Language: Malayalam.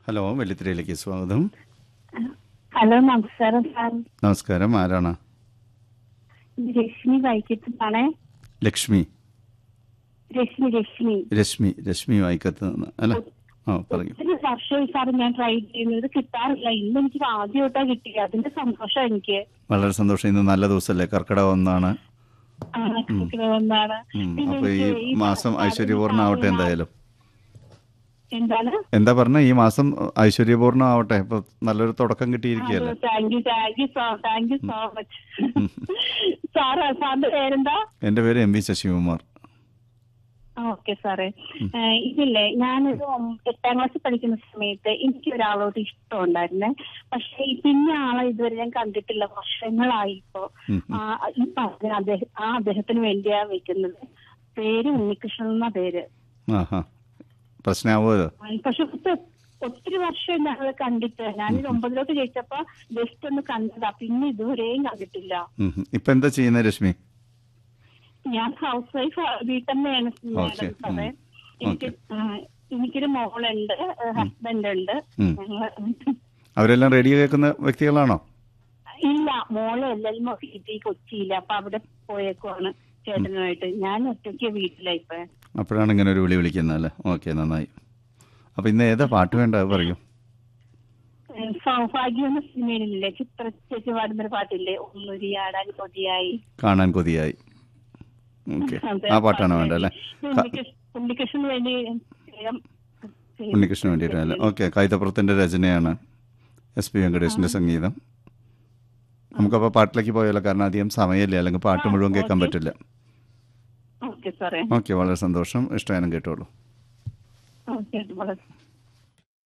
ഹലോ വെള്ളിത്തിരയിലേക്ക് സ്വാഗതം ഹലോ നമസ്കാരം സാർ നമസ്കാരം ആരാണ് ഇത് രശ്മി വൈക്കത്താണേ ലക്ഷ്മി രശ്മി രശ്മി രശ്മി രശ്മി വായിക്കത്ത് നിന്ന് അല്ല ആ പറയൂ ഒത്തിരി വർഷമായി സാർ ഞാൻ ട്രൈ ചെയ്യുന്നത് കിട്ടാറില്ല ഇന്ന് എനിക്ക് ആദ്യമായിട്ടാ കിട്ടിയത് അതിന്റെ സന്തോഷം എനിക്ക് വളരെ സന്തോഷം ഇന്ന് നല്ല ദിവസമല്ലേ കർക്കിടകം ഒന്നാണ് ആ, കിട്ടുന്നതാണ്. ഉം, പിന്നെ അപ്പൊ ഈ എനിക്ക് ഈ മാസം സർക്കാരിന്റെ ഐശ്വര്യപൂർണ്ണമാവട്ടെ എന്തായാലും എന്താണ് എന്താ പറഞ്ഞ ഈ മാസം ഐശ്വര്യപൂർണ്ണം ആവട്ടെ ഇപ്പൊ നല്ലൊരു തുടക്കം കിട്ടിയിരിക്കുകയല്ലേ thank you thank you so thank you so much sir സാറിന്റെ പേരെന്താ എന്റെ പേര് എം വി ശശികുമാർ ഓക്കെ സാറേ ഏഹ് ഇതില്ലേ ഞാനൊരു ഒം- എട്ടാം ക്ലാസ്സിൽ പഠിക്കുന്ന സമയത്ത് എനിക്ക് ഒരാളോട് ഇഷ്ടമുണ്ടായിരുന്നേ പക്ഷെ ഈ പിന്നെ ആളെ ഇതുവരെ ഞാൻ കണ്ടിട്ടില്ല വർഷങ്ങളായി ഇപ്പോ ഉം, ആ, ഈ പറഞ്ഞ അദ്ദേഹം ആ അദ്ദേഹത്തിന് വേണ്ടിയാ വെക്കുന്നത് പേര് ഉണ്ണികൃഷ്ണൻ എന്ന പേര് ആഹാ പ്രശ്നമാവുമല്ലോ ആ, പക്ഷെ ഒത്ത- ഒത്തിരി വർഷം ഞങ്ങൾ കണ്ടിട്ട് ഞാനൊരു ഒമ്പതിലോട്ട് ജയിച്ചപ്പോ ജസ്റ്റ് ഒന്ന് കണ്ടതാ പിന്നെ ഇതുവരെയും കണ്ടിട്ടില്ല ഉം, ഉം. ഇപ്പൊ എന്താ ചെയ്യുന്നത് രശ്മി ഞാൻ ഹൗസ് വൈഫ് വീട്ടമ്മയാണ് ഓക്കേ, മാഡം സാറേ ഉം. എനിക്ക് ആ, എനിക്കൊരു മോളുണ്ട് ഹസ്ബൻഡ് ഉണ്ട് ഉം. ഞങ്ങള് അവരെല്ലാം റേഡിയോ കേൾക്കുന്ന വ്യക്തികളാണോ ഇല്ല മോള് എൽ എൽ മൊഫീറ്റി കൊച്ചിയില്ല അപ്പൊ അവിടെ പോയേക്കുവാണ് ചേട്ടനുമായിട്ട് ഞാൻ ഒറ്റയ്ക്ക് വീട്ടിലാ ഇപ്പൊ അപ്പോഴാണ് ഇങ്ങനെ ഒരു വിളി വിളിക്കുന്നത് അല്ലേ ഓക്കെ നന്നായി അപ്പൊ ഇന്ന് ഏതാ പാട്ട് വേണ്ട അത് പറയൂ ഏ, സൗഭാഗ്യം എന്ന സിനിമയിലില്ലേ ചിത്ര ചേച്ചി പാടുന്നൊരു പാട്ടില്ലേ ഒന്നുരിയാടാൻ കൊതിയായി കാണാൻ കൊതിയായി ഓക്കെ അതെ, ആ പാട്ടാണ് വേണ്ടത് അല്ലേ ഉണ്ണികൃഷ്ണ- ഉണ്ണികൃഷ്ണന് വേണ്ടി ചെയ്യാം. ഉണ്ണികൃഷ്ണൻ വേണ്ടിയിട്ടല്ലേ ഓക്കെ കൈതപ്പുറത്തിന്റെ രചനയാണ് എസ് പി വെങ്കടേഷിന്റെ സംഗീതം നമുക്കപ്പോൾ പാട്ടിലേക്ക് പോയാലോ കാരണം അധികം സമയമില്ല അല്ലെങ്കിൽ പാട്ട് മുഴുവൻ കേൾക്കാൻ ഓക്കേ. പറ്റില്ല ഓക്കെ സാറേ ഓക്കെ വളരെ സന്തോഷം ഇഷ്ടമായാലും കേട്ടോളൂ ഓക്കെ വളരെ